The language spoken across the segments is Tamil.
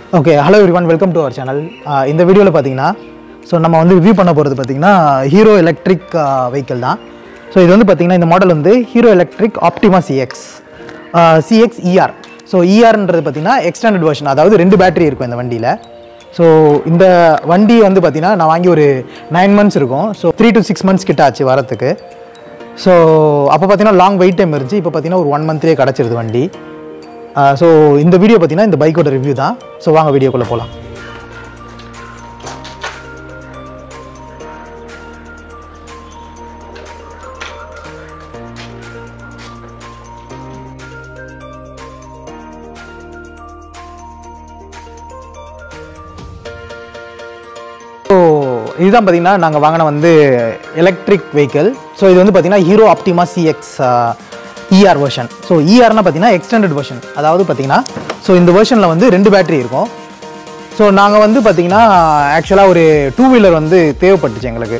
Okay hello everyone welcome to our channel இந்த வீடியோவில் பார்த்தீங்கன்னா ஸோ நம்ம வந்து ரிவ்யூ பண்ண போகிறது பார்த்தீங்கன்னா ஹீரோ எலக்ட்ரிக் வெஹிக்கிள் தான் ஸோ இது வந்து பார்த்தீங்கன்னா இந்த மாடல் வந்து Hero electric Optima CX CX ER so இஆர்ன்றது பார்த்தீங்கன்னா எக்ஸ்டெண்டட் வெர்ஷன் அதாவது ரெண்டு பேட்டரி இருக்கும் இந்த வண்டியில் ஸோ இந்த வண்டி வந்து பார்த்தீங்கன்னா நான் வாங்கி ஒரு நைன் மந்த்ஸ் இருக்கும் so three to six months கிட்ட ஆச்சு வரத்துக்கு ஸோ அப்போ பார்த்தீங்கன்னா லாங் வெயிட் டைம் இருந்துச்சு இப்போ பார்த்தீங்கன்னா ஒரு ஒன் மந்த்லேயே கிடச்சிருது வண்டி ஸோ இந்த வீடியோ பார்த்தீங்கன்னா இந்த பைக்கோட ரிவ்யூ தான் ஸோ வாங்க வீடியோக்குள்ளே போகலாம் ஸோ இதுதான் பார்த்தீங்கன்னா நாங்கள் வாங்கின வந்து எலக்ட்ரிக் வெஹிக்கிள் ஸோ இது வந்து பார்த்தீங்கன்னா Hero Optima CX ER version so இஆர்னா பார்த்தீங்கன்னா எக்ஸ்டெண்டட் வெர்ஷன் அதாவது பார்த்தீங்கன்னா ஸோ இந்த வெர்ஷனில் வந்து ரெண்டு பேட்டரி இருக்கும் ஸோ நாங்கள் வந்து பார்த்தீங்கன்னா ஆக்சுவலாக ஒரு டூ வீலர் வந்து தேவைப்பட்டுச்சு எங்களுக்கு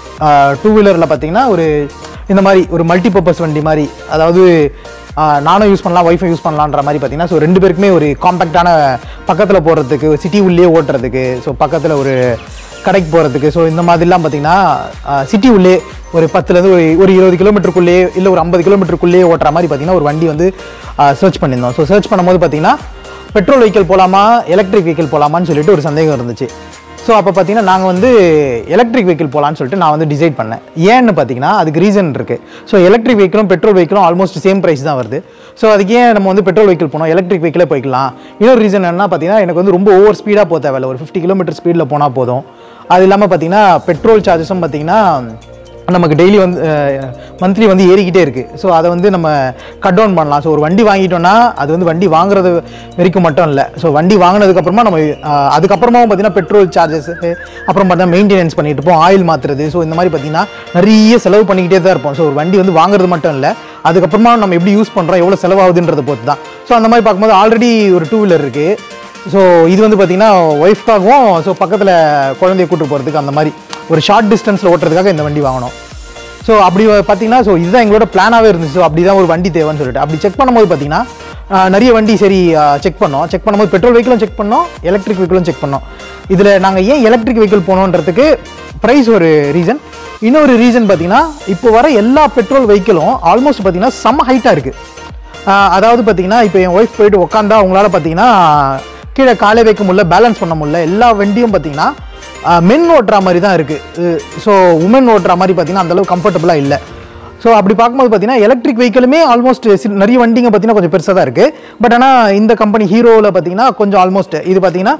டூ வீலரில் பார்த்தீங்கன்னா ஒரு இந்த மாதிரி ஒரு மல்டிபர்பஸ் வண்டி மாதிரி அதாவது ஆஹ், நானும் யூஸ் பண்ணலாம் ஒய்ஃபை யூஸ் பண்ணலான்ற மாதிரி பார்த்தீங்கன்னா ஸோ ரெண்டு பேருக்குமே ஒரு காம்பேக்டான பக்கத்தில் போகிறதுக்கு சிட்டி உள்ளே ஓட்டுறதுக்கு ஸோ பக்கத்தில் ஒரு கடைக்கு போகிறதுக்கு ஸோ இந்த மாதிரிலாம் பார்த்தீங்கன்னா சிட்டி உள்ளே ஒரு பத்துலேருந்து ஒரு ஒரு இருபது கிலோமீட்டருக்குள்ளேயே இல்லை ஒரு ஐம்பது கிலோமீட்டருக்குள்ளேயே ஓட்டுற மாதிரி பார்த்தீங்கன்னா ஒரு வண்டி வந்து சர்ச் பண்ணியிருந்தோம் ஸோ சர்ச் பண்ணும்போது பார்த்தீங்கன்னா பெட்ரோல் வெஹிக்கிள் போகலாமா எலக்ட்ரிக் வெஹிக்கிள் போகலாமான்னு சொல்லிட்டு ஒரு சந்தேகம் இருந்துச்சு ஸோ அப்போ பார்த்தீங்கன்னா நாங்கள் வந்து எலக்ட்ரிக் வெஹிக்கிள் போகலான்னு சொல்லிட்டு நான் வந்து டிசைட் பண்ணேன் ஏன்னு பார்த்தீங்கன்னா அதுக்கு ரீசன் இருக்குது ஸோ எலக்ட்ரிக் வெஹிக்கிளும் பெட்ரோல் வெஹிக்கிளும் ஆல்மோஸ்ட் சேம் ப்ரைஸ் தான் வருது ஸோ அதுக்கு ஏன் நம்ம வந்து பெட்ரோல் வெஹிக்கிள் போனோம் எலக்ட்ரிக் வெஹிக்கிளே போய்க்கலாம் இன்னொரு ரீசன் என்ன பார்த்தீங்கன்னா எனக்கு வந்து ரொம்ப ஓவர் ஸ்பீடாக போக தேவையில்ல ஒரு ஃபிஃப்டி கிலோமீட்டர் ஸ்பீடில் போனால் போதும் அது இல்லாமல் பார்த்தீங்கன்னா பெட்ரோல் சார்ஜஸும் பார்த்தீங்கன்னா நமக்கு டெய்லி வந்து மந்த்லி வந்து ஏறிக்கிட்டே இருக்குது ஸோ அதை வந்து நம்ம கட் டவுன் பண்ணலாம் ஸோ ஒரு வண்டி வாங்கிட்டோம்னா அது வந்து வண்டி வாங்குறது வரைக்கும் மட்டும் இல்லை ஸோ வண்டி வாங்கினதுக்கப்புறமா நம்ம அஹ், அதுக்கப்புறமாவும் பார்த்தீங்கன்னா பெட்ரோல் சார்ஜஸ் அப்புறம் பார்த்தா மெயின்டெனன்ஸ் பண்ணிட்டு இருப்போம் ஆயில் மாற்றுறது ஸோ இந்த மாதிரி பார்த்தீங்கன்னா நிறைய செலவு பண்ணிக்கிட்டே தான் இருப்போம் ஸோ ஒரு வண்டி வந்து வாங்குறது மட்டும் இல்லை அதுக்கப்புறமா நம்ம எப்படி யூஸ் பண்ணுறோம் எவ்வளோ செலவாகுதுன்றதை பொறுத்து தான் ஸோ அந்த மாதிரி பார்க்கும்போது ஆல்ரெடி ஒரு டூ வீலர் இருக்குது ஸோ இது வந்து பார்த்தீங்கன்னா ஒய்ஃப்காகவும் ஸோ பக்கத்தில் குழந்தைய கூட்டு போகிறதுக்கு அந்த மாதிரி ஒரு ஷார்ட் டிஸ்டன்ஸில் ஓட்டுறதுக்காக இந்த வண்டி வாங்கினோம் ஸோ அப்படி பார்த்தீங்கன்னா ஸோ இதுதான் எங்களோட பிளானாகவே இருந்துச்சு ஸோ அப்படி தான் ஒரு வண்டி தேவைன்னு சொல்லிட்டு அப்படி செக் பண்ணும்போது பார்த்தீங்கன்னா ஆஹ், நிறைய வண்டி சரி செக் பண்ணோம் செக் பண்ணும்போது பெட்ரோல் வெஹிக்கிளும் செக் பண்ணோம் எலக்ட்ரிக் வெஹிக்கிளும் செக் பண்ணோம் இதில் நாங்கள் ஏன் எலக்ட்ரிக் வெஹிக்கிள் போனோன்றதுக்கு ப்ரைஸ் ஒரு ரீசன் இன்னொரு ரீசன் பார்த்தீங்கன்னா இப்போ வர எல்லா பெட்ரோல் வெஹிக்கிளும் ஆல்மோஸ்ட் பார்த்தீங்கன்னா செம்ம ஹைட்டாக இருக்குது ஆஹ் அதாவது பார்த்தீங்கன்னா இப்போ என் ஒய்ஃப் போயிட்டு உட்காந்தா அவங்களால பார்த்தீங்கன்னா கீழே காலை வைக்க முடியல பேலன்ஸ் பண்ண முடியல எல்லா வண்டியும் பார்த்தீங்கன்னா மென் ஓட்டுற மாதிரி தான் இருக்குது ஸோ உமன் ஓட்டுற மாதிரி பார்த்தீங்கன்னா அந்தளவு கம்ஃபர்டபுளாக இல்லை ஸோ அப்படி பார்க்கும்போது பார்த்தீங்கன்னா எலக்ட்ரிக் வெஹிக்கிளுமே ஆல்மோஸ்ட் நிறைய வண்டிங்க பார்த்தீங்கன்னா கொஞ்சம் பெருசாக தான் இருக்குது பட் ஆனால் இந்த கம்பெனி ஹீரோவில் பார்த்தீங்கன்னா கொஞ்சம் ஆல்மோஸ்ட் இது பார்த்தீங்கன்னா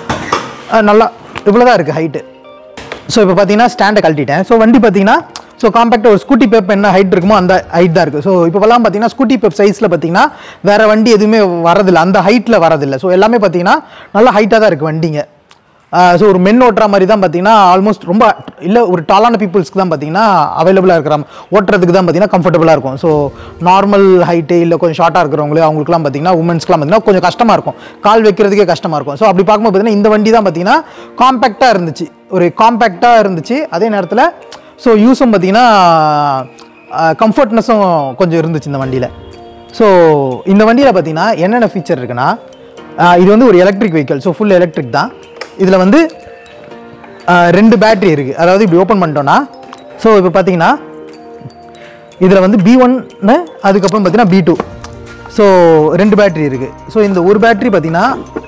அஹ் நல்லா இவ்வளோ தான் இருக்குது ஹைட்டு ஸோ இப்போ பார்த்தீங்கன்னா ஸ்டாண்டை கழட்டிட்டேன் ஸோ வண்டி பார்த்தீங்கன்னா ஸோ காம்பேக்டாக ஒரு ஸ்கூட்டி பெப் என்ன ஹைட் இருக்குமோ அந்த ஹைட் தான் இருக்குது ஸோ இப்போலாம் பார்த்தீங்கன்னா ஸ்கூட்டி பெப் சைஸில் பார்த்தீங்கன்னா வேறு வண்டி எதுவுமே வரதில்லை அந்த ஹைட்டில் வரதில்லை ஸோ எல்லாமே பார்த்தீங்கன்னா நல்லா ஹைட்டாக தான் இருக்குது வண்டிங்க ஸோ ஒரு மென் ஓட்டுற மாதிரி தான் பார்த்தீங்கன்னா ஆல்மோஸ்ட் ரொம்ப இல்லை ஒரு டாலான பீப்புள்ஸ்க்கு தான் பார்த்தீங்கன்னா அவைலபிளாக இருக்கிற ஓட்டுறதுக்கு தான் பார்த்தீங்கன்னா கம்ஃபர்டபுளாக இருக்கும் ஸோ நார்மல் ஹைட்டு இல்லை கொஞ்சம் ஷார்ட்டாக இருக்கிறவங்களே அவங்களுக்குலாம் பார்த்தீங்கன்னா உமன்ஸ்க்குலாம் பார்த்தீங்கன்னா கொஞ்சம் கஷ்டமாக இருக்கும் கால் வைக்கிறதுக்கே கஷ்டமாக இருக்கும் ஸோ அப்படி பார்க்கும்போது பார்த்தீங்கன்னா இந்த வண்டி தான் பார்த்தீங்கன்னா காம்பேக்டாக இருந்துச்சு ஒரு காம்பேக்டாக இருந்துச்சு அதே நேரத்தில் ஸோ யூஸும் பார்த்தீங்கன்னா கம்ஃபர்ட்னஸும் கொஞ்சம் இருந்துச்சு இந்த வண்டியில் ஸோ இந்த வண்டியில் பார்த்தீங்கன்னா என்னென்ன ஃபீச்சர் இருக்குன்னா ஆஹ் இது வந்து ஒரு electric vehicle so full electric தான் இதில் வந்து ஆஹ் ரெண்டு பேட்டரி இருக்குது அதாவது இப்படி ஓப்பன் பண்ணிட்டோன்னா ஸோ இப்போ பார்த்தீங்கன்னா இதில் வந்து பி ஒன்னு அதுக்கப்புறம் பார்த்தீங்கன்னா பி டூ ஸோ ரெண்டு பேட்டரி இருக்குது ஸோ இந்த ஒரு பேட்டரி பார்த்தீங்கன்னா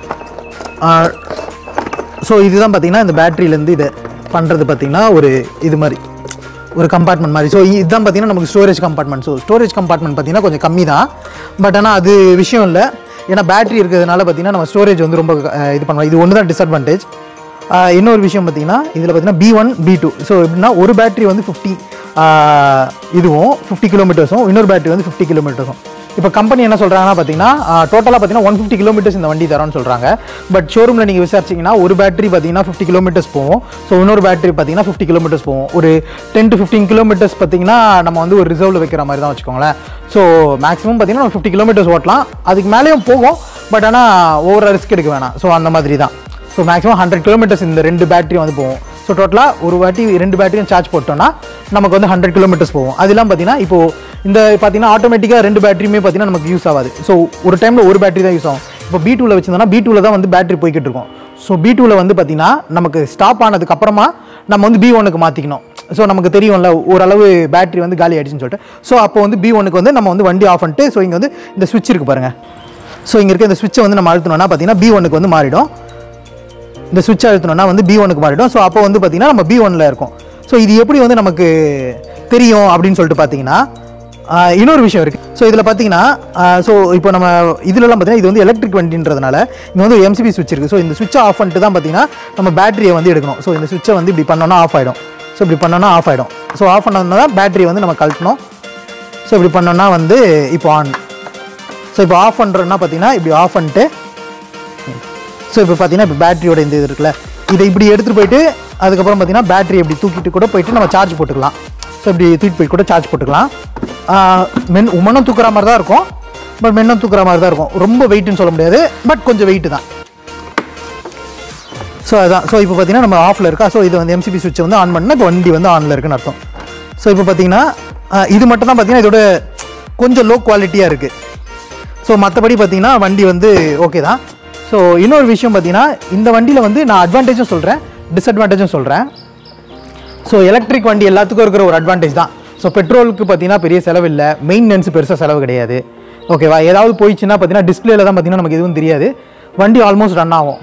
ஸோ இதுதான் பார்த்தீங்கன்னா இந்த பேட்டரியிலேருந்து இதை பண்ணுறது பார்த்தீங்கன்னா ஒரு இது மாதிரி ஒரு கம்பார்ட்மெண்ட் மாதிரி ஸோ இதுதான் பார்த்தீங்கன்னா நமக்கு storage compartment so storage compartment பார்த்தீங்கன்னா கொஞ்சம் கம்மி தான் பட் ஆனால் அது விஷயம் இல்லை ஏன்னா பேட்டரி இருக்கிறதுனால பார்த்தீங்கன்னா நம்ம ஸ்டோரேஜ் வந்து ரொம்ப அஹ், இது பண்ணலாம் இது ஒன்று தான் டிஸ்அட்வான்டேஜ் இன்னொரு விஷயம் பார்த்தீங்கன்னா இதில் பார்த்தீங்கன்னா B one B two so எப்படின்னா ஒரு பேட்டரி வந்து ஃபிஃப்டி இதுவும் ஃபிஃப்டி கிலோமீட்டர்ஸும் இன்னொரு பேட்டரி வந்து ஃபிஃப்டி கிலோமீட்டர்ஸும் இப்போ கம்பெனி என்ன சொல்கிறாங்கன்னா பார்த்தீங்கன்னா டோட்டலாக பார்த்தீங்கன்னா ஒன் ஃபிஃப்டி கிலோமீட்டர்ஸ் இந்த வண்டி தரோன்னு சொல்கிறாங்க பட் ஷோரூமில் நீங்கள் விசாரிச்சிங்கன்னா ஒரு பேட்டரி பார்த்தீங்கன்னா ஃபிஃப்டி கிலோமீட்டர்ஸ் போகும் ஸோ இன்னொரு பேட்டரி பார்த்தீங்கன்னா ஃபிஃப்டி கிலோமீட்டர்ஸ் போகும் ஒரு டென் டு ஃபிஃப்டீன் கிலோமீட்டர்ஸ் பார்த்தீங்கன்னா நம்ம வந்து ஒரு ரிசர்வில் வைக்கிற மாதிரி தான் வச்சுக்கோங்களேன் ஸோ மேக்ஸிமம் பார்த்தீங்கன்னா நம்ம ஃபிஃப்டி கிலோமீட்டர்ஸ் ஓட்டலாம் அதுக்கு மேலேயும் போகும் பட் ஆனால் ஓவராக ரிஸ்க் எடுக்க வேணாம் ஸோ அந்த மாதிரி தான் ஸோ மேக்ஸிமம் ஹண்ட்ரட் கிலோமீட்டர்ஸ் இந்த ரெண்டு பேட்டரி வந்து போகும் ஸோ டோட்டலாக ஒரு வாட்டி ரெண்டு பேட்டரியும் சார்ஜ் போட்டோம்னா நமக்கு வந்து ஹண்ட்ரட் கிலோமீட்டர்ஸ் போகும் அதெல்லாம் பார்த்தீங்கன்னா இப்போ இந்த பார்த்தீங்கன்னா ஆட்டோமேட்டிக்காக ரெண்டு பேட்டரியுமே பார்த்தீங்கன்னா நமக்கு யூஸ் ஆகாது ஸோ ஒரு டைமில் ஒரு பேட்டரி தான் யூஸ் ஆகும் இப்போ பி டூவில் வச்சிருந்தோம்னா பி டூவில் தான் வந்து பேட்டரி போய்கிட்டு இருக்கும் ஸோ பி டூவில் வந்து பார்த்தீங்கன்னா நமக்கு ஸ்டாப் ஆனதுக்கு அப்புறமா நம்ம வந்து பி ஒனுக்கு மாற்றிக்கணும் ஸோ நமக்கு தெரியும்ல ஓரளவு பேட்டரி வந்து காலி ஆயிடுச்சுன்னு சொல்லிட்டு ஸோ அப்போ வந்து பி ஒனுக்கு வந்து நம்ம வந்து வண்டி ஆஃப் பண்ணிட்டு ஸோ இங்கே வந்து இந்த சுவிட்ச் இருக்கு பாருங்க ஸோ இங்கே இருக்க இந்த சுவிட்சை வந்து நம்ம அழுத்தணும்னா பார்த்தீங்கன்னா பி ஒனுக்கு வந்து மாறிடும் இந்த சுவிட்ச் அழுத்தணும்னா வந்து பி ஒனுக்கு மாறிடும் ஸோ அப்போ வந்து பார்த்தீங்கன்னா நம்ம பி ஒனில் இருக்கோம் ஸோ இது எப்படி வந்து நமக்கு தெரியும் அப்படின்னு சொல்லிட்டு பார்த்தீங்கன்னா ஆஹ், இன்னொரு விஷயம் இருக்குது ஸோ இதில் பார்த்தீங்கன்னா ஸோ இப்போ நம்ம இதுலலாம் பார்த்தீங்கன்னா இது வந்து எலக்ட்ரிக் வண்டின்றதுனால இங்கே வந்து ஒரு எம்சிபி சுவிட்ச் இருக்குது ஸோ இந்த சுவிட்சை ஆஃப் பண்ணிட்டு தான் பார்த்தீங்கன்னா நம்ம பேட்டரியை வந்து எடுக்கணும் ஸோ இந்த சுவிட்சை வந்து இப்படி பண்ணோன்னா ஆஃப் ஆகிடும் ஸோ இப்படி பண்ணோன்னா ஆஃப் ஆகிடும் ஸோ ஆஃப் பண்ணோம்னா தான் பேட்டரி வந்து நம்ம கழட்டணும் ஸோ இப்படி பண்ணோன்னா வந்து இப்போ ஆன் ஸோ இப்போ ஆஃப் பண்ணுறோன்னா பார்த்தீங்கன்னா இப்படி ஆஃப் பண்ணிட்டு ஸோ இப்போ பார்த்தீங்கன்னா இப்போ பேட்டரியோட இந்த இது இருக்குல்ல இதை இப்படி எடுத்துகிட்டு போயிட்டு அதுக்கப்புறம் பார்த்தீங்கன்னா பேட்டரி இப்படி தூக்கிட்டு கூட போயிட்டு நம்ம சார்ஜ் போட்டுக்கலாம் ஸோ இப்படி தூக்கிட்டு போய் கூட சார்ஜ் போட்டுக்கலாம் ஆஹ் மென் உமனும் தூக்குற மாதிரி தான் இருக்கும் பட் மென்னும் தூக்குற மாதிரி தான் இருக்கும் ரொம்ப வெயிட்னு சொல்ல முடியாது பட் கொஞ்சம் வெயிட் தான் ஸோ அதான் ஸோ இப்போ பார்த்தீங்கன்னா நம்ம ஆஃபில் இருக்கா ஸோ இது வந்து எம்சிபி சுவிட்ச் வந்து ஆன் பண்ணால் இப்போ வண்டி வந்து ஆனில் இருக்குன்னு அர்த்தம் ஸோ இப்போ பார்த்தீங்கன்னா ஆஹ் இது மட்டும் தான் பார்த்தீங்கன்னா இதோட கொஞ்சம் லோ குவாலிட்டியாக இருக்குது ஸோ மற்றபடி பார்த்தீங்கன்னா வண்டி வந்து ஓகே தான் ஸோ இன்னொரு விஷயம் பார்த்தீங்கன்னா இந்த வண்டியில் வந்து நான் அட்வான்டேஜும் சொல்கிறேன் டிஸ்அட்வான்டேஜும் சொல்கிறேன் ஸோ எலக்ட்ரிக் வண்டி எல்லாத்துக்கும் இருக்கிற ஒரு அட்வான்டேஜ் தான் ஸோ பெட்ரோலுக்கு பார்த்தீங்கன்னா பெரிய செலவு இல்லை மெயின்டெனன்ஸ் பெருசாக செலவு கிடையாது ஓகேவா ஏதாவது போயிடுச்சுன்னா பார்த்தீங்கன்னா டிஸ்பிளேல தான் பார்த்தீங்கன்னா நமக்கு எதுவும் தெரியாது வண்டி ஆல்மோஸ்ட் ரன் ஆகும்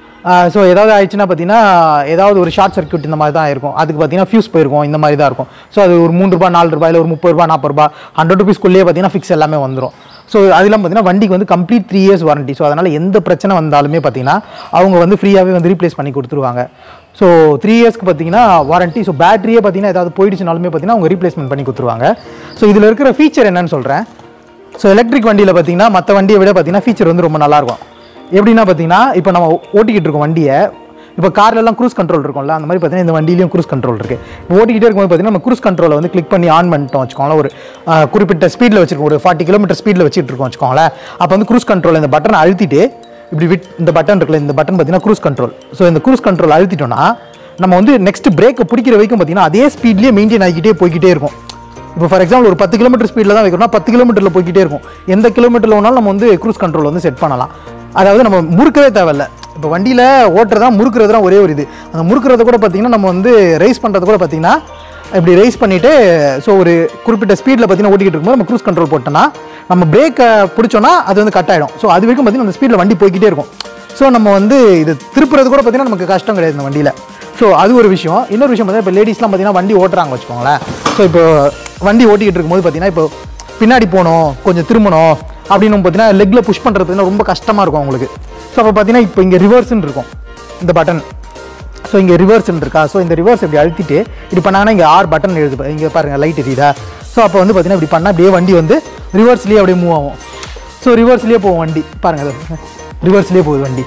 ஸோ ஏதாவது ஆயிடுச்சுன்னா பார்த்தீங்கன்னா ஏதாவது ஒரு ஷார்ட் சர்க்யூட் இந்த மாதிரி தான் இருக்கும் அதுக்கு பார்த்தீங்கன்னா ஃபியூஸ் போயிருக்கும் இந்த மாதிரி தான் இருக்கும் ஸோ அது ஒரு மூணு ரூபா நாலு ரூபாய் இல்லை ஒரு முப்பது ரூபா நாற்பது ரூபா ஹண்ட்ரட் ருபீஸ்க்குள்ளேயே பார்த்தீங்கன்னா ஃபிக்ஸ் எல்லாமே வந்துடும் ஸோ அதெல்லாம் பார்த்தீங்கன்னா வண்டிக்கு வந்து complete three years warranty so அதனால் எந்த பிரச்சனை வந்தாலுமே பார்த்தீங்கன்னா அவங்க வந்து ஃப்ரீயாகவே வந்து ரீப்ளேஸ் பண்ணி கொடுத்துருவாங்க ஸோ த்ரீ இயர்ஸ்க்கு பார்த்தீங்கன்னா வாரண்டி ஸோ பேட்டரியே பார்த்தீங்கன்னா ஏதாவது போயிடுச்சுனாலுமே பார்த்தீங்கன்னா அவங்க ரீப்ளேஸ்மெண்ட் பண்ணி கொடுத்துருவாங்க ஸோ இதில் இருக்கிற ஃபீச்சர் என்னன்னு சொல்கிறேன் ஸோ எலக்ட்ரிக் வண்டியில் பார்த்தீங்கன்னா மற்ற வண்டியை விட பார்த்தீங்கன்னா ஃபீச்சர் வந்து ரொம்ப நல்லாயிருக்கும் எப்படின்னா பார்த்தீங்கன்னா இப்போ நம்ம ஓட்டிக்கிட்டு இருக்கோம் வண்டியை இப்போ கார்லலாம் க்ரூஸ் கண்ட்ரோல் இருக்கும்ல அந்த மாதிரி பார்த்தீங்கன்னா இந்த வண்டியிலையும் க்ரூஸ் கண்ட்ரோல் இருக்குது இப்போ ஓட்டிக்கிட்டே இருக்கும்போது பார்த்தீங்கன்னா நம்ம க்ரூஸ் கண்ட்ரோலை வந்து கிளிக் பண்ணி ஆன் பண்ணிட்டோம் வச்சுக்கோங்களேன் ஒரு ஆஹ், குறிப்பிட்ட ஸ்பீடில் வச்சிருக்கோம் ஒரு ஃபார்ட்டி கிலோமீட்டர் ஸ்பீடில் வச்சுட்டு இருக்கோம் வச்சுக்கோங்களேன் அப்போ வந்து க்ரூஸ் கண்ட்ரோல் இந்த பட்டனை அழுத்திட்டு இப்படி விட் இந்த பட்டன் இருக்குல்ல இந்த பட்டன் பார்த்தீங்கன்னா க்ரூஸ் கண்ட்ரோல் ஸோ இந்த க்ரூஸ் கண்ட்ரோல் அழுத்திட்டோம்னா நம்ம வந்து நெக்ஸ்ட் பிரேக்கை பிடிக்கிற வரைக்கும் பார்த்தீங்கன்னா அதே ஸ்பீட்லேயே மெயின்டைன் ஆகிக்கிட்டே போய்கிட்டே இருக்கும் இப்போ ஃபார் எக்ஸாம்பிள் ஒரு பத்து கிலோமீட்டர் ஸ்பீடில் தான் வைக்கிறோம்னா பத்து கிலோமீட்டரில் போய்கிட்டே இருக்கும் எந்த கிலோமீட்டரில் வேணாலும் நம்ம வந்து க்ரூஸ் கண்ட்ரோல் வந்து செட் பண்ணலாம் அதாவது நம்ம முறுக்கவே தேவையில்ல இப்போ வண்டியில் ஓட்டுறதா முறுக்குறது தான் ஒரே ஒரு இது அந்த முறுக்குறத கூட பார்த்தீங்கன்னா நம்ம வந்து ரைஸ் பண்ணுறது கூட பார்த்தீங்கன்னா இப்படி ரைஸ் பண்ணிவிட்டு ஸோ ஒரு குறிப்பிட்ட ஸ்பீடில் பார்த்தீங்கன்னா ஓட்டிக்கிட்டு இருக்கும்போது நம்ம க்ரூஸ் கண்ட்ரோல் போட்டோம்னா நம்ம பிரேக்கை பிடிச்சோன்னா அது வந்து கட் ஆகிடும் ஸோ அது வரைக்கும் பார்த்தீங்கன்னா அந்த ஸ்பீடில் வண்டி போய்கிட்டே இருக்கும் ஸோ நம்ம வந்து இது திருப்புறது கூட பார்த்தீங்கன்னா நமக்கு கஷ்டம் கிடையாது இந்த வண்டியில் ஸோ அது ஒரு விஷயம் இன்னொரு விஷயம் பார்த்தீங்கன்னா இப்போ லேடிஸ்லாம் பார்த்தீங்கன்னா வண்டி ஓட்டுறாங்க வச்சுக்கோங்களேன் ஸோ இப்போ வண்டி ஓட்டிக்கிட்டு இருக்கும்போது பார்த்தீங்கன்னா இப்போ பின்னாடி போகணும் கொஞ்சம் திரும்பணும் அப்படின்னு பார்த்தீங்கன்னா லெக்கில் புஷ் பண்ணுறது பார்த்தீங்கன்னா ரொம்ப கஷ்டமாக இருக்கும் அவங்களுக்கு ஸோ அப்போ பார்த்தீங்கன்னா இப்போ இங்கே ரிவர்ஸ்ன்னு இருக்கும் இந்த பட்டன் ஸோ இங்கே ரிவர்ஸ்ன்னு இருக்கா ஸோ இந்த ரிவர்ஸ் இப்படி அழுத்திட்டு இப்படி பண்ணாங்கன்னா இங்கே ஆர் பட்டன் எழுது இங்கே பாருங்க லைட் எரியுதா ஸோ அப்போ வந்து பார்த்தீங்கன்னா இப்படி பண்ணால் அப்படியே வண்டி வந்து ரிவர்ஸ்லேயே அப்படியே மூவ் ஆகும் ஸோ ரிவர்ஸ்லேயே போகும் வண்டி பாருங்க அது ரிவர்ஸ்லேயே போகுது வண்டி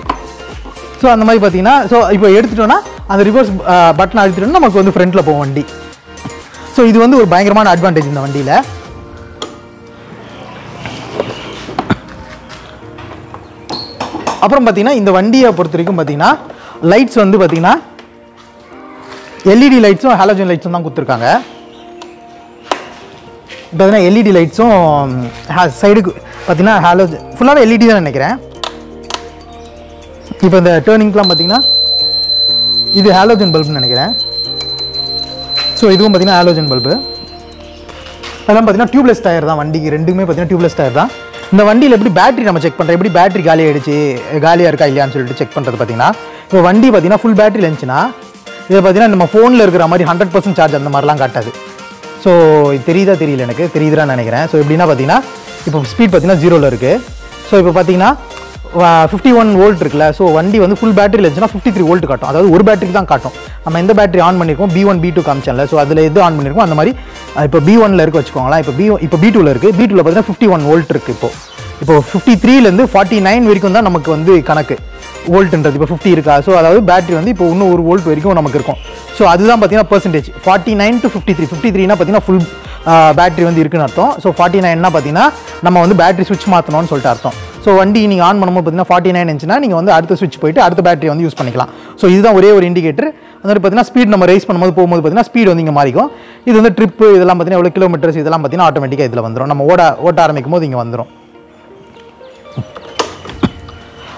ஸோ அந்த மாதிரி பார்த்தீங்கன்னா ஸோ இப்போ எடுத்துட்டோம்னா அந்த ரிவர்ஸ் பட்டன் அழுத்திட்டோம்னா நமக்கு வந்து ஃப்ரண்ட்டில் போகும் வண்டி ஸோ இது வந்து ஒரு பயங்கரமான அட்வான்டேஜ் இந்த வண்டியில் அப்புறம் பார்த்தீங்கன்னா இந்த வண்டியை பொறுத்த வரைக்கும் பார்த்தீங்கன்னா லைட்ஸ் வந்து பார்த்தீங்கன்னா எல்இடி லைட்ஸும் ஹாலோஜன் லைட்ஸும் தான் கொடுத்துருக்காங்க பார்த்தீங்கன்னா எல்இடி லைட்ஸும் சைடுக்கு பார்த்தீங்கன்னா ஹாலோஜன் ஃபுல்லாகவே எல்இடி தான் நினைக்கிறேன் இப்போ இந்த டேர்னிங்லாம் பார்த்தீங்கன்னா இது ஹாலோஜன் பல்புன்னு நினைக்கிறேன் ஸோ இதுவும் பார்த்தீங்கன்னா ஹாலோஜன் பல்பு அதெல்லாம் பார்த்தீங்கன்னா டியூப்லெஸ் டயர் தான் வண்டிக்கு ரெண்டுமே பார்த்தீங்கன்னா டியூப்லெஸ் டயர் தான் இந்த வண்டியில் எப்படி பேட்டரி நம்ம செக் பண்ணுறோம் எப்படி பேட்டரி காலி ஆயிடுச்சு காலியாக இருக்கா இல்லையான்னு சொல்லிட்டு செக் பண்ணுறது பார்த்தீங்கன்னா இப்போ வண்டி பார்த்தீங்கன்னா ஃபுல் பேட்டரியில் இருந்துச்சுன்னா இதை பார்த்தீங்கன்னா நம்ம ஃபோனில் இருக்கிற மாதிரி ஹண்ட்ரட் பர்சன்ட் சார்ஜ் அந்த மாதிரிலாம் காட்டாது ஸோ இது தெரியுதா தெரியல எனக்கு தெரியுதுன்னு நினைக்கிறேன் ஸோ எப்படின்னா பார்த்தீங்கன்னா இப்போ ஸ்பீட் பார்த்தீங்கன்னா ஜீரோவில் இருக்குது ஸோ இப்போ பார்த்தீங்கன்னா ஃபிஃப்டி ஒன் வோல்ட் இருக்குல்ல ஸோ வண்டி வந்து ஃபுல் பேட்டரியில் இருந்துச்சுன்னா ஃபிஃப்டி த்ரீ வோல்ட் காட்டும் அதாவது ஒரு பேட்டரி தான் காட்டும் நம்ம எந்த பேட்டரி ஆன் பண்ணியிருக்கோம் பி ஒன் பி டூ காமிச்சல ஸோ அதில் எது ஆன் பண்ணியிருக்கோம் அந்த மாதிரி அஹ் இப்போ பி ஒனில் இருக்கு வச்சுக்கோங்களேன் இப்போ பி இப்போ பி டூவில் இருக்குது பி டூவில் பார்த்தீங்கன்னா ஃபிஃப்டி ஒன் வோல்ட் இருக்குது இப்போ இப்போ ஃபிஃப்டி த்ரீலேருந்து ஃபார்ட்டி நைன் வரைக்கும் தான் நமக்கு வந்து கணக்கு வோல்ட்ன்றது இப்போ ஃபிஃப்டி இருக்கா ஸோ அதாவது பேட்டரி வந்து இப்போ இன்னும் ஒரு வோல்ட் வரைக்கும் நமக்கு இருக்கும் ஸோ அதுதான் பார்த்தீங்கன்னா percentage forty nine to fifty three fifty த்ரீனா பார்த்தீங்கன்னா ஃபுல் பேட்டரி வந்து இருக்குன்னு அர்த்தம் ஸோ ஃபார்ட்டி நைன்னா பார்த்தீங்கன்னா நம்ம வந்து பேட்டரி சுவிட்ச் மாற்றணும்னு சொல்லிட்டு அர்த்தம் ஸோ வண்டி நீங்கள் ஆன் பண்ணும்போது பார்த்தீங்கன்னா ஃபார்ட்டி நைன் இருந்துச்சுன்னா நீங்கள் வந்து அடுத்த சுவிட்ச் போயிட்டு அடுத்த பேட்டரி வந்து யூஸ் பண்ணிக்கலாம் ஸோ இதுதான் ஒரே ஒரு இண்டிகேட்டர் அந்த மாதிரி பார்த்தீங்கன்னா ஸ்பீட் நம்ம ரைஸ் பண்ணும்போது போகும்போது பார்த்தீங்கன்னா ஸ்பீட் வந்து இங்கே மாறிக்கும் இது வந்து ட்ரிப்பு இதெல்லாம் பார்த்தீங்கன்னா எவ்வளோ கிலோமீட்டர்ஸ் இதெல்லாம் பார்த்தீங்கன்னா ஆட்டோமேட்டிக்காக இதில் வந்துடும் நம்ம ஓட ஓட்ட ஆரம்பிக்கும் போது இங்கே வந்துடும்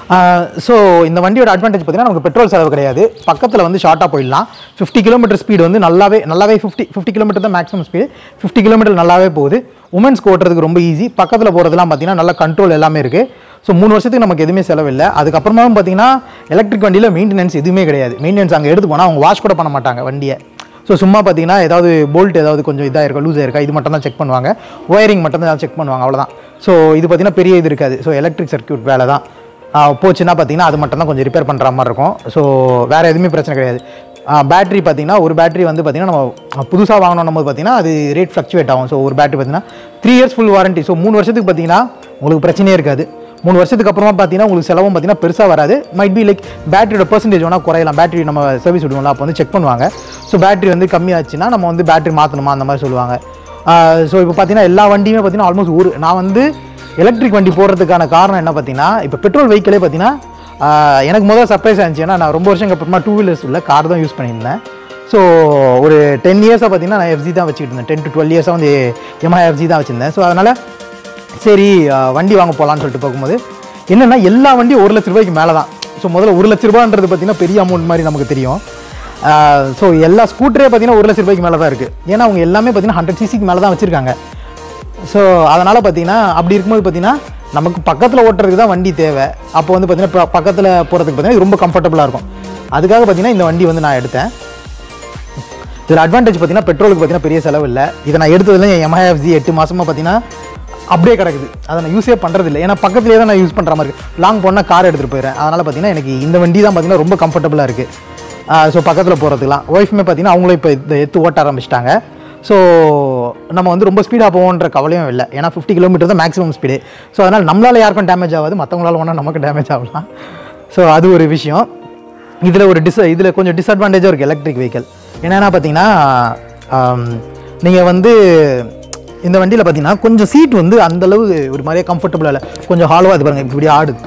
ஸோ இந்த வண்டியோட அட்வான்டேஜ் பார்த்தீங்கன்னா நமக்கு பெட்ரோல் செலவு கிடையாது பக்கத்தில் வந்து ஷார்ட்டாக போயிடலாம் ஃபிஃப்டி கிலோமீட்டர் ஸ்பீடு வந்து நல்லாவே நல்லாவே ஃபிஃப்டி ஃபிஃப்டி கிலோமீட்டர் தான் மேக்ஸிமம் ஸ்பீடு ஃபிஃப்டி கிலோமீட்டர் நல்லாவே போகுது உமன்ஸ்க்கு ஓட்டுறதுக்கு ரொம்ப ஈஸி பக்கத்தில் போகிறதுலாம் பார்த்தீங்கன்னா நல்ல கண்ட்ரோல் எல்லாமே இருக்குது ஸோ மூணு வருஷத்துக்கு நமக்கு எதுவுமே செலவில்லை அதுக்கப்புறமாவும் பார்த்தீங்கன்னா எலக்ட்ரிக் வண்டியில் மெயின்டெனன்ஸ் எதுவுமே கிடையாது மெயின்டெனன்ஸ் அங்கே எடுத்து போனால் அவங்க வாஷ் கூட பண்ண மாட்டாங்க வண்டியை ஸோ சும்மா பார்த்தீங்கன்னா ஏதாவது போல்ட் ஏதாவது கொஞ்சம் இதாக இருக்கா லூஸ் இருக்கா இது மட்டும் தான் செக் பண்ணுவாங்க ஒயரிங் மட்டும் தான் செக் பண்ணுவாங்க அவ்வளோதான் ஸோ இது பார்த்தீங்கன்னா பெரிய இது இருக்காது ஸோ எலக்ட்ரிக் சர்க்யூட் வேலை தான் ஆஹ் போச்சுன்னா பார்த்தீங்கன்னா அது மட்டும் தான் கொஞ்சம் ரிப்பேர் பண்ணுற மாதிரி இருக்கும் ஸோ வேறு எதுவுமே பிரச்சனை கிடையாது பேட்டரி பார்த்தீங்கன்னா ஒரு பேட்டரி வந்து பார்த்தீங்கன்னா நம்ம புதுசாக வாங்கணும் போது பார்த்தீங்கன்னா அது ரேட் ஃப்ளக்சுவேட் ஆகும் ஸோ ஒரு பேட்டரி பார்த்தீங்கன்னா three years full warranty so மூணு வருஷத்துக்கு பார்த்தீங்கன்னா உங்களுக்கு பிரச்சனையே இருக்காது மூணு வருஷத்துக்கு அப்புறமா பார்த்தீங்கன்னா உங்களுக்கு செலவும் பார்த்தீங்கன்னா பெருசாக வராது மைட் பி லைக் பேட்டரியோட பர்சன்டேஜ் வேணால் குறையலாம் பேட்டரி நம்ம சர்வீஸ் விடுவோம்ல அப்போ வந்து செக் பண்ணுவாங்க ஸோ பேட்டரி வந்து கம்மியாச்சுன்னா நம்ம வந்து பேட்டரி மாற்றணுமா அந்த மாதிரி சொல்லுவாங்க ஸோ இப்போ பார்த்தீங்கன்னா எல்லா வண்டியுமே பார்த்தீங்கன்னா ஆல்மோஸ்ட் ஒரு நான் வந்து எலக்ட்ரிக் வண்டி போடுறதுக்கான காரணம் என்ன பார்த்தீங்கன்னா இப்போ பெட்ரோல் வெஹிக்கிளே பார்த்தீங்கன்னா ஆஹ் எனக்கு முதல்ல சர்ப்ரைஸ் ஆச்சு ஏன்னா நான் ரொம்ப வருஷம் அப்புறமா டூ வீலர்ஸ் இல்லை கார் தான் யூஸ் பண்ணியிருந்தேன் ஸோ ஒரு டென் இயர்ஸாக பார்த்தீங்கன்னா நான் எஃப்ஜி தான் வச்சுக்கிட்டு இருந்தேன் டென் டு டுவெல் இயர்ஸாக வந்து எம்ஐ எஃப்ஜி தான் வச்சுருந்தேன் ஸோ அதனால் சரி அஹ், வண்டி வாங்க போகலான்னு சொல்லிட்டு போகும்போது என்னென்னா எல்லா வண்டியும் ஒரு லட்ச ரூபாய்க்கு மேலே தான் ஸோ முதல்ல ஒரு லட்ச ரூபான்றது பார்த்தீங்கன்னா பெரிய அமௌண்ட் மாதிரி நமக்கு தெரியும் ஸோ எல்லா ஸ்கூட்டரே பார்த்தீங்கன்னா ஒரு லட்ச ரூபாய்க்கு மேலே தான் இருக்குது ஏன்னா அவங்க எல்லாமே பார்த்தீங்கன்னா ஹண்ட்ரட் சிசிக்கு மேலே தான் வச்சுருக்காங்க ஸோ அதனால் பார்த்தீங்கன்னா அப்படி இருக்கும்போது பார்த்தீங்கன்னா நமக்கு பக்கத்தில் ஓட்டுறதுக்கு தான் வண்டி தேவை அப்போ வந்து பார்த்தீங்கன்னா பக்கத்தில் போகிறதுக்கு பார்த்தீங்கன்னா இது ரொம்ப கம்ஃபர்டபுளாக இருக்கும் அதுக்காக பார்த்தீங்கன்னா இந்த வண்டி வந்து நான் எடுத்தேன் இதில் அட்வான்டேஜ் பார்த்தீங்கன்னா பெட்ரோலுக்கு பார்த்தீங்கன்னா பெரிய செலவு இல்லை இதை நான் எடுத்ததுல என் எம்ஐஎஃப்ஜி எட்டு மாசமா பார்த்தீங்கன்னா அப்படியே கிடக்குது அதை நான் யூஸே பண்ணுறது இல்லை ஏன்னா பக்கத்துலேயே தான் நான் யூஸ் பண்ணுற மாதிரி இருக்கு லாங் போனால் கார் எடுத்துகிட்டு போயிடுறேன் அதனால் பார்த்தீங்கன்னா எனக்கு இந்த வண்டி தான் பார்த்தீங்கன்னா ரொம்ப கம்ஃபர்டபுளாக இருக்குது ஸோ பக்கத்தில் போகிறதுக்குலாம் ஒய்ஃபுமே பார்த்தீங்கன்னா அவங்களும் இப்போ இதை எடுத்து ஓட்ட ஆரம்பிச்சிட்டாங்க ஸோ நம்ம வந்து ரொம்ப ஸ்பீடாக போவோன்ற கவலையும் இல்லை ஏன்னா ஃபிஃப்டி கிலோமீட்டர் தான் மேக்ஸிமம் ஸ்பீடு ஸோ அதனால் நம்மளால் யாருக்கும் டேமேஜ் ஆகாது மற்றவங்களால வேணால் நமக்கு டேமேஜ் ஆகலாம் ஸோ அது ஒரு விஷயம் இதில் ஒரு டிஸ் இதில் கொஞ்சம் டிஸ்அட்வான்டேஜாக இருக்குது எலக்ட்ரிக் வெஹிக்கல் என்னென்னா பார்த்தீங்கன்னா நீங்கள் வந்து இந்த வண்டியில் பார்த்தீங்கன்னா கொஞ்சம் சீட் வந்து அந்த அளவு ஒரு மாதிரியே கம்ஃபர்டபுளாக இல்லை கொஞ்சம் ஹாலோவாக இது பாருங்கள் இப்படி ஆடுது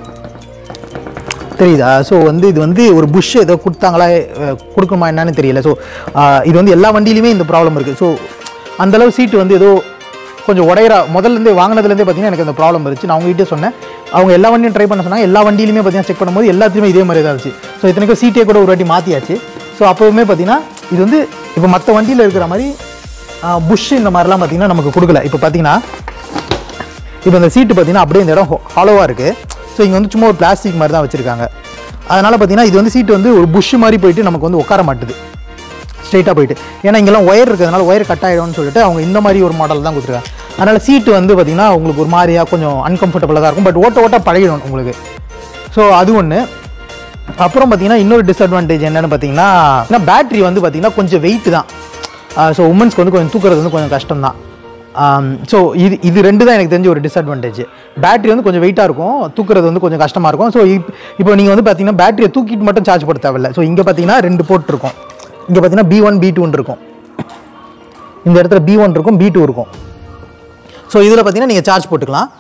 தெரியுதா ஸோ வந்து இது வந்து ஒரு புஷ் ஏதோ கொடுத்தாங்களா அஹ், கொடுக்குமா என்னன்னு தெரியல ஸோ இது வந்து எல்லா வண்டியிலுமே இந்த ப்ராப்ளம் இருக்குது ஸோ அந்தளவு சீட்டு வந்து ஏதோ கொஞ்சம் உடையிற முதல்லேருந்தே வாங்கினதுலேருந்தே பார்த்தீங்கன்னா எனக்கு அந்த ப்ராப்ளம் இருந்துச்சு நான் அவங்ககிட்ட சொன்னேன் அவங்க எல்லா வண்டியும் ட்ரை பண்ண சொன்னாங்க எல்லா வண்டியிலுமே பார்த்தீங்கன்னா செக் பண்ணும்போது எல்லாத்துலேயுமே இதே மாதிரி தான் இருந்துச்சு ஸோ இத்தனைக்கும் சீட்டே கூட ஒரு வாட்டி மாற்றியாச்சு ஸோ அப்போவுமே பார்த்தீங்கன்னா இது வந்து இப்போ மற்ற வண்டியில் இருக்கிற மாதிரி புஷ் இந்த மாதிரிலாம் பார்த்தீங்கன்னா நமக்கு கொடுக்கல இப்போ பார்த்தீங்கன்னா இப்போ இந்த சீட்டு பார்த்தீங்கன்னா அப்படியே இந்த இடம் ஹாலோவாக இருக்குது ஸோ இங்கே வந்து சும்மா ஒரு பிளாஸ்டிக் மாதிரி தான் வச்சுருக்காங்க அதனால் பார்த்தீங்கன்னா இது வந்து சீட்டு வந்து ஒரு புஷ் மாதிரி போயிட்டு நமக்கு வந்து உட்கார மாட்டுது ஸ்ட்ரைட்டாக போயிட்டு ஏன்னா இங்கெல்லாம் ஒயர் இருக்கிறதுனால ஒயர் கட் ஆகிடும்னு சொல்லிட்டு அவங்க இந்த மாதிரி ஒரு மாடல் தான் கொடுத்துருக்காங்க அதனால் சீட்டு வந்து பார்த்தீங்கன்னா உங்களுக்கு ஒரு மாதிரியாக கொஞ்சம் அன்கம்ஃபர்டபுளாக தான் இருக்கும் பட் ஓட்ட ஓட்ட பழகிடும் உங்களுக்கு ஸோ அது ஒன்று அப்புறம் பார்த்தீங்கன்னா இன்னொரு டிஸ்அட்வான்டேஜ் என்னன்னு பார்த்தீங்கன்னா பேட்டரி வந்து பார்த்தீங்கன்னா கொஞ்சம் வெயிட் தான் ஸோ உமன்ஸ்க்கு வந்து கொஞ்சம் தூக்குறது வந்து கொஞ்சம் கஷ்டம் தான் ஸோ இது இது ரெண்டு தான் எனக்கு தெரிஞ்ச ஒரு டிஸ்அட்வான்டேஜ் பேட்டரி வந்து கொஞ்சம் வெயிட்டாக இருக்கும் தூக்குறது வந்து கொஞ்சம் கஷ்டமாக இருக்கும் ஸோ இப்போ நீங்கள் வந்து பார்த்தீங்கன்னா பேட்டரியை தூக்கிட்டு மட்டும் சார்ஜ் போட தேவையில்ல ஸோ இங்கே பார்த்தீங்கன்னா ரெண்டு போர்ட் இருக்கும் இங்கே பார்த்தீங்கன்னா பி ஒன் பி டூன்னு இருக்கும் இந்த இடத்துல பி ஒன் இருக்கும் பி டூ இருக்கும் ஸோ இதில் பார்த்தீங்கன்னா நீங்கள் சார்ஜ் போட்டுக்கலாம்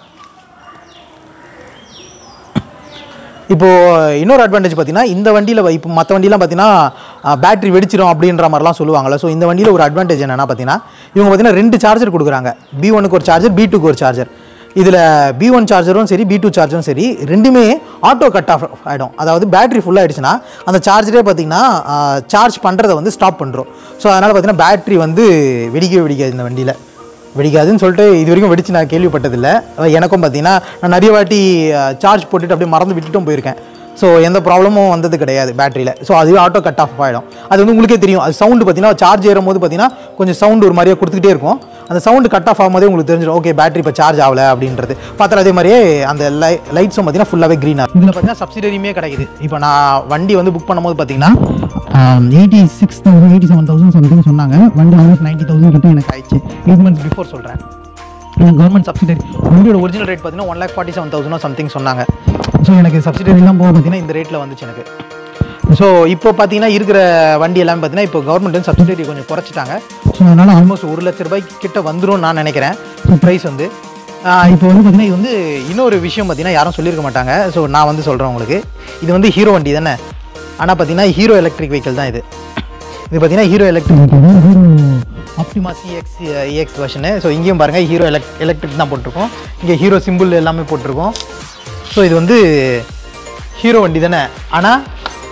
இப்போது இன்னொரு அட்வான்டேஜ் பார்த்தீங்கன்னா இந்த வண்டியில் இப்போ மற்ற வண்டிலாம் பார்த்தீங்கன்னா பேட்டரி வெடிச்சிரும் அப்படின்ற மாதிரிலாம் சொல்லுவாங்கல்ல ஸோ இந்த வண்டியில் ஒரு அட்வான்டேஜ் என்னென்னா பார்த்தீங்கன்னா இவங்க பார்த்தீங்கன்னா ரெண்டு சார்ஜர் கொடுக்குறாங்க பி ஒனுக்கு ஒரு சார்ஜர் பி டூக்கு ஒரு சார்ஜர் இதில் பி ஒன் சார்ஜரும் சரி பி டூ சார்ஜரும் சரி ரெண்டுமே ஆட்டோ கட் ஆஃப் ஆகிடும் அதாவது பேட்டரி ஃபுல்லாக ஆயிடுச்சுன்னா அந்த சார்ஜரே பார்த்தீங்கன்னா சார்ஜ் பண்ணுறதை வந்து ஸ்டாப் பண்ணுறோம் ஸோ அதனால் பார்த்தீங்கன்னா பேட்டரி வந்து வெடிக்கவே வெடிக்காது இந்த வண்டியில் வெடிக்காதுன்னு சொல்லிட்டு இது வரைக்கும் வெடிச்சு நான் கேள்விப்பட்டதில்லை அஹ் எனக்கும் பார்த்தீங்கன்னா நான் நிறைய வாட்டி சார்ஜ் போட்டுட்டு அப்படியே மறந்து விட்டுட்டும் போயிருக்கேன் ஸோ எந்த ப்ராப்ளமும் வந்தது கிடையாது பேட்டரியில் ஸோ அதுவே ஆட்டோ கட் ஆஃப் ஆகிடும் அது வந்து உங்களுக்கே தெரியும் அது சவுண்டு பார்த்தீங்கன்னா சார்ஜ் ஏறும்போது பார்த்தீங்கன்னா கொஞ்சம் சவுண்டு ஒரு மாதிரியே கொடுத்துக்கிட்டே இருக்கும் அந்த சவுண்டு கட் ஆஃப் ஆகும்போதே உங்களுக்கு தெரிஞ்சிடும் ஓகே பேட்டரி இப்போ சார்ஜ் ஆகல அப்படின்றது பார்த்தா அதே மாதிரியே அந்த லை லைட்ஸும் பார்த்தீங்கன்னா ஃபுல்லாகவே க்ரீனாக இதில் பார்த்தீங்கன்னா சப்சிடரியுமே கிடைக்குது இப்போ நான் வண்டி வந்து புக் பண்ணும்போது பார்த்தீங்கன்னா eighty six thousand eighty seven thousand something சொன்னாங்க வண்டி ஆல்மோஸ்ட் நைன்ட்டி தௌசண்ட் கிட்ட எனக்கு ஆயிடுச்சு எயிட் மந்த்ஸ் பிஃபோர் சொல்கிறேன் கவர்மெண்ட் சப்சிடரி வண்டியோட ஒரிஜினல் ரேட் பார்த்தீங்கன்னா one lakh forty seven thousand something சொன்னாங்க ஸோ எனக்கு சப்சிடரிலாம் போக பார்த்தீங்கன்னா இந்த ரேட்டில் வந்துச்சு எனக்கு ஸோ இப்போ பார்த்தீங்கன்னா இருக்கிற வண்டி எல்லாமே பார்த்தீங்கன்னா இப்போ கவர்மெண்ட் வந்து சப்சிடரி கொஞ்சம் குறைச்சிட்டாங்க ஸோ அதனால் ஆல்மோஸ்ட் ஒரு லட்ச ரூபாய்க்கு கிட்ட வந்துடும் நான் நினைக்கிறேன் ஸோ ப்ரைஸ் வந்து ஆஹ் இப்போ வந்து பார்த்தீங்கன்னா இது வந்து இன்னொரு விஷயம் பார்த்தீங்கன்னா யாரும் சொல்லியிருக்க மாட்டாங்க ஸோ நான் வந்து சொல்கிறேன் உங்களுக்கு இது வந்து ஹீரோ வண்டி தானே ஆனால் பார்த்தீங்கன்னா ஹீரோ எலக்ட்ரிக் வெஹிக்கிள் தான் இது இது பார்த்தீங்கன்னா ஹீரோ எலக்ட்ரிக் வெஹிக்கிள் தான் Hero Optima CX EX version so இங்கேயும் பாருங்கள் ஹீரோ எலக்ட் எலக்ட்ரிக் தான் போட்டிருக்கோம் இங்கே ஹீரோ சிம்பிள் எல்லாமே போட்டிருக்கோம் ஸோ இது வந்து ஹீரோ வண்டி தானே ஆனால்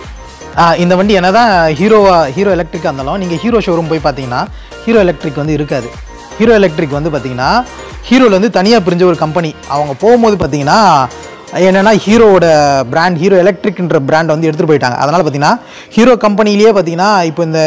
இந்த வண்டி என்ன தான் ஹீரோவா ஹீரோ எலக்ட்ரிக்காக இருந்தாலும் நீங்கள் ஹீரோ ஷோரூம் போய் பார்த்தீங்கன்னா ஹீரோ எலக்ட்ரிக் வந்து இருக்காது ஹீரோ எலக்ட்ரிக் வந்து பார்த்தீங்கன்னா ஹீரோவில் வந்து தனியாக பிரிஞ்ச ஒரு கம்பெனி அவங்க போகும்போது பார்த்தீங்கன்னா என்னென்னா ஹீரோவோட பிராண்ட் ஹீரோ எலக்ட்ரிக்ன்ற பிராண்ட் வந்து எடுத்துகிட்டு போயிட்டாங்க அதனால் பார்த்தீங்கன்னா ஹீரோ கம்பெனிலேயே பார்த்தீங்கன்னா இப்போ இந்த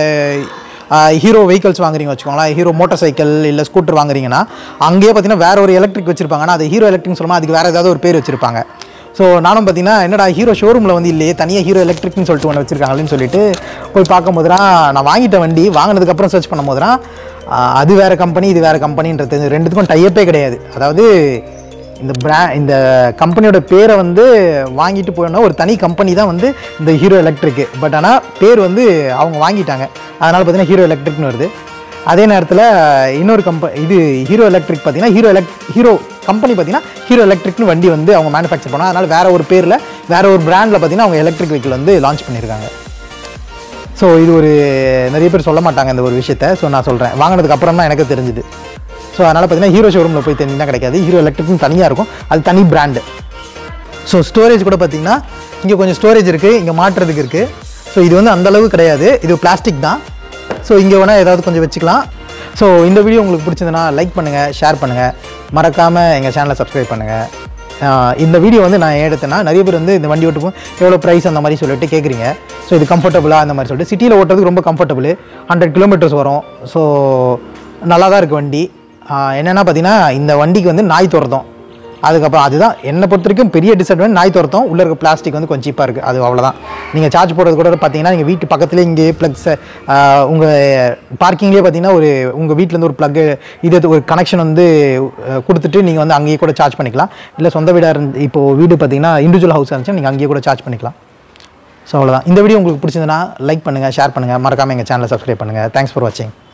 ஹீரோ வெஹிக்கல்ஸ் வாங்குறீங்க வச்சுக்கோங்களேன் ஹீரோ மோட்டார் சைக்கிள் இல்லை ஸ்கூட்டர் வாங்குறீங்கன்னா அங்கேயே பார்த்தீங்கன்னா வேற ஒரு எலக்ட்ரிக் வச்சிருப்பாங்க ஆனால் அது ஹீரோ எலக்ட்ரிக் சொல்லுமா அதுக்கு வேறு ஏதாவது ஒரு பேர் வச்சிருப்பாங்க ஸோ நானும் பார்த்தீங்கன்னா என்னடா ஹீரோ ஷோரூமில் வந்து இல்லையே தனியாக ஹீரோ எலக்ட்ரிக்னு சொல்லிட்டு ஒன்று வச்சிருக்காங்களேன்னு சொல்லிட்டு போய் பார்க்கும்போது தான் நான் வாங்கிட்ட வண்டி வாங்கினதுக்கப்புறம் சர்ச் பண்ணும்போது தான் ஆஹ், அது வேறு கம்பெனி இது வேறு கம்பெனின்றது தெரிஞ்சு. ரெண்டுத்துக்கும் டைப்பே கிடையாது அதாவது இந்த பிரா இந்த கம்பெனியோட பேரை வந்து வாங்கிட்டு போயிடணும் ஒரு தனி கம்பெனி தான் வந்து இந்த ஹீரோ எலக்ட்ரிக்கு பட் ஆனால் பேர் வந்து அவங்க வாங்கிட்டாங்க அதனால் பார்த்தீங்கன்னா ஹீரோ எலக்ட்ரிக்னு வருது அதே நேரத்தில் இன்னொரு கம்ப இது ஹீரோ எலக்ட்ரிக் பார்த்தீங்கன்னா ஹீரோ எலக்ட் ஹீரோ கம்பெனி பார்த்தீங்கன்னா ஹீரோ எலக்ட்ரிக்னு வண்டி வந்து அவங்க மேனுஃபேக்சர் பண்ணாங்க அதனால் வேற ஒரு பேரில் வேற ஒரு பிராண்டில் பார்த்தீங்கன்னா அவங்க எலக்ட்ரிக் வெஹிக்கிள் வந்து லான்ச் பண்ணியிருக்காங்க ஸோ இது ஒரு நிறைய பேர் சொல்ல மாட்டாங்க இந்த ஒரு விஷயத்த ஸோ நான் சொல்கிறேன் வாங்கினதுக்கு அப்புறம் தான் எனக்கு தெரிஞ்சுது ஸோ அதனால் பார்த்தீங்கன்னா ஹீரோ ஷோரூமில் போய் தெரிஞ்சுன்னா கிடைக்காது ஹீரோ எலக்ட்ரிக்னு தனியாக இருக்கும் அது தனி பிராண்டு ஸோ ஸ்டோரேஜ் கூட பார்த்தீங்கன்னா இங்கே கொஞ்சம் ஸ்டோரேஜ் இருக்குது இங்கே மாட்டுறதுக்கு இருக்குது ஸோ இது வந்து அந்த அளவு கிடையாது இது பிளாஸ்டிக் தான் ஸோ இங்கே வேணால் ஏதாவது கொஞ்சம் வச்சுக்கலாம் ஸோ இந்த வீடியோ உங்களுக்கு பிடிச்சதுன்னா லைக் பண்ணுங்கள் ஷேர் பண்ணுங்கள் மறக்காமல் எங்கள் சேனலை சப்ஸ்கிரைப் பண்ணுங்கள் ஆஹ் இந்த வீடியோ வந்து நான் எடுத்தேன்னா நிறைய பேர் வந்து இந்த வண்டி ஓட்டுக்கும் எவ்வளோ ப்ரைஸ் அந்த மாதிரி சொல்லிட்டு கேட்குறீங்க ஸோ இது கம்ஃபர்டபுளாக அந்த மாதிரி சொல்லிட்டு சிட்டியில் ஓட்டுறதுக்கு ரொம்ப கம்ஃபர்டபுள் ஹண்ட்ரட் கிலோமீட்டர்ஸ் வரும் ஸோ நல்லா தான் இருக்குது வண்டி ஆஹ் என்னென்னா பார்த்தீங்கன்னா இந்த வண்டிக்கு வந்து நாய் துரத்தம் அதுக்கப்புறம் அதுதான் என்னை பொறுத்த வரைக்கும் பெரிய டிஸ்அட்வான்ட் நாய் துரத்தம் உள்ளே இருக்க பிளாஸ்டிக் வந்து கொஞ்சம் சீப்பாக இருக்குது அது அவ்வளோதான் நீங்கள் சார்ஜ் போடுறது கூட பார்த்தீங்கன்னா நீங்கள் வீட்டு பக்கத்துலேயே இங்கே ப்ளக்ஸை உங்கள் பார்க்கிங்லேயே பார்த்தீங்கன்னா ஒரு உங்கள் வீட்டிலேருந்து ஒரு ப்ளக்கு இது ஒரு கனெக்ஷன் வந்து அஹ், கொடுத்துட்டு நீங்கள் வந்து அங்கேயே கூட சார்ஜ் பண்ணிக்கலாம் இல்லை சொந்த வீடாக இருந்து இப்போ வீடு பார்த்தீங்கன்னா இண்டிவிஜுவல் ஹவுஸ் இருந்துச்சுன்னா நீங்கள் அங்கேயே கூட சார்ஜ் பண்ணிக்கலாம் ஸோ அவ்வளோதான் இந்த வீடியோ உங்களுக்கு பிடிச்சதுன்னா லைக் பண்ணுங்கள் ஷேர் பண்ணுங்கள் மறக்காமல் எங்கள் சேனலை சப்ஸ்கிரைப் பண்ணுங்கள் தேங்க்ஸ் ஃபார் வாட்சிங்